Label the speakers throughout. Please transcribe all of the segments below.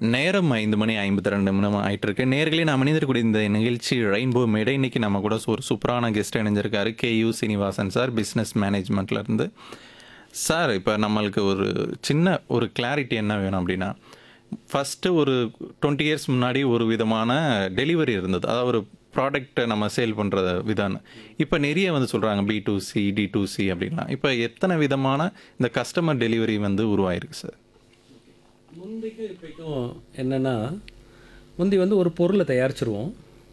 Speaker 1: நேரம் ஐந்து மணி ஐம்பத்தி ரெண்டு நிமிடம் ஆயிட்டு இருக்கு நேர்களே நான் மனிதக்கூடிய இந்த நிகழ்ச்சி ரெயின்போ மேடை இன்னைக்கு நம்ம கூட ஒரு சூப்பரான கெஸ்ட் இணைஞ்சிருக்காரு K U Srinivasan sir business மேனேஜ்மெண்ட்ல இருந்து சார் இப்போ நம்மளுக்கு ஒரு சின்ன ஒரு கிளாரிட்டி என்ன வேணும் அப்படின்னா ஃபஸ்ட்டு ஒரு டுவெண்ட்டி இயர்ஸ் முன்னாடி ஒரு விதமான டெலிவரி இருந்தது அதாவது ஒரு ப்ராடக்ட்டை நம்ம சேல் பண்ணுற விதான்னு இப்போ நிறைய வந்து சொல்கிறாங்க B two C D two C அப்படின்லாம் இப்போ எத்தனை விதமான இந்த கஸ்டமர் டெலிவரி வந்து உருவாயிருக்கு சார்
Speaker 2: முந்தைக்கும் இப்போக்கும் என்னென்னா முந்தி வந்து ஒரு பொருளை தயாரிச்சிருவோம்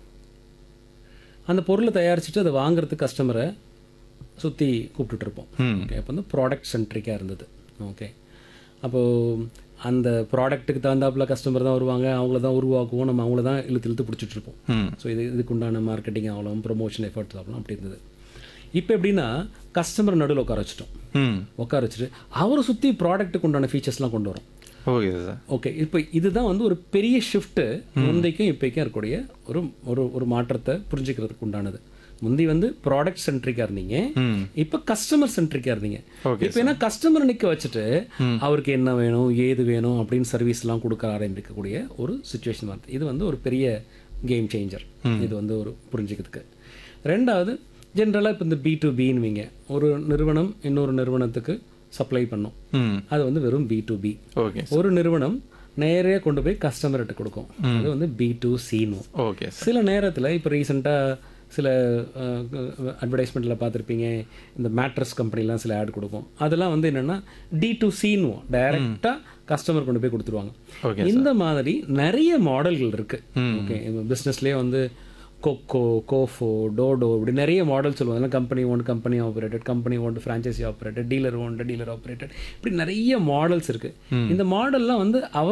Speaker 2: அந்த பொருளை தயாரிச்சுட்டு அதை வாங்குறதுக்கு கஸ்டமரை சுற்றி கூப்பிட்டுட்ருப்போம் ஓகே அப்போ வந்து ப்ராடக்ட் சென்ட்ரிக்காக இருந்தது ஓகே அப்போது அந்த ப்ராடக்ட்டுக்கு தகுந்தாப்புல கஸ்டமர் தான் வருவாங்க அவங்கள தான் உருவாக்குவோம் நம்ம அவங்கள தான் இழுத்து இழுத்து பிடிச்சிட்ருப்போம்
Speaker 1: ம்
Speaker 2: ஸோ இது இதுக்கு உண்டான மார்க்கெட்டிங் ஆகலாம் ப்ரொமோஷன் எஃபர்ட்ஸ் ஆகலாம் அப்படி இருந்தது இப்போ எப்படின்னா கஸ்டமர் நடுவில் உட்கார வச்சுட்டோம்
Speaker 1: ம்
Speaker 2: உட்கார வச்சுட்டு அவரை சுற்றி ப்ராடக்ட்டுக்கு உண்டான ஃபீச்சர்ஸ்லாம் கொண்டு வரோம்
Speaker 1: ஓகே சார்
Speaker 2: ஓகே இப்போ இதுதான் வந்து ஒரு பெரிய ஷிஃப்ட்டு முந்தைக்கும் இப்போக்கும் இருக்கக்கூடிய ஒரு ஒரு ஒரு மாற்றத்தை புரிஞ்சுக்கிறதுக்கு உண்டானது முந்தி வந்து ப்ராடக்ட் சென்ட்ரிக்காக இருந்தீங்க
Speaker 1: ம்
Speaker 2: இப்போ கஸ்டமர் சென்ட்ரிக்காக இருந்தீங்க
Speaker 1: Okay,
Speaker 2: இப்போ என்ன கஸ்டமர் நிற்க வச்சுட்டு அவருக்கு என்ன வேணும் ஏது வேணும் அப்படின்னு சர்வீஸ்லாம் கொடுக்க ஆரம்பிக்கக்கூடிய ஒரு சுச்சுவேஷன் வருது இது வந்து ஒரு பெரிய கேம் சேஞ்சர் இது வந்து ஒரு புரிஞ்சுக்கிறதுக்கு ரெண்டாவது ஜென்ரலாக இப்போ இந்த பி டு பின்னுவீங்க ஒரு நிறுவனம் இன்னொரு நிறுவனத்துக்கு சப்ளை பண்ணும்
Speaker 1: ம்
Speaker 2: அது வந்து வெறும் பி டு பி
Speaker 1: ஓகே
Speaker 2: ஒரு நிறுவனம் நேரே கொண்டு போய் கஸ்டமர்கிட்ட கொடுக்கும் அது வந்து பி டு சின்னு
Speaker 1: ஓகே சார்
Speaker 2: சில நேரத்தில் இப்போ ரீசெண்டாக சில அட்வர்டைஸ்மெண்ட்டில் பார்த்துருப்பீங்க இந்த மேட்ரஸ் கம்பெனிலாம் சில ஆட் கொடுக்கும் அதெல்லாம் வந்து என்னென்னா டி டு சின்னுவோம் டைரெக்டாக கஸ்டமர் கொண்டு போய் கொடுத்துருவாங்க
Speaker 1: ஓகே
Speaker 2: இந்த மாதிரி நிறைய மாடல்கள் இருக்குது ஓகே பிஸ்னஸ்லேயே வந்து கொக்கோ கோஃபோ டோடோ இப்படி நிறைய மாடல் சொல்லுவாங்க company own company operated company own franchisee operated dealer own dealer operated இப்படி நிறைய மாடல்ஸ் இருக்குது இந்த மாடல்லாம் வந்து அவர்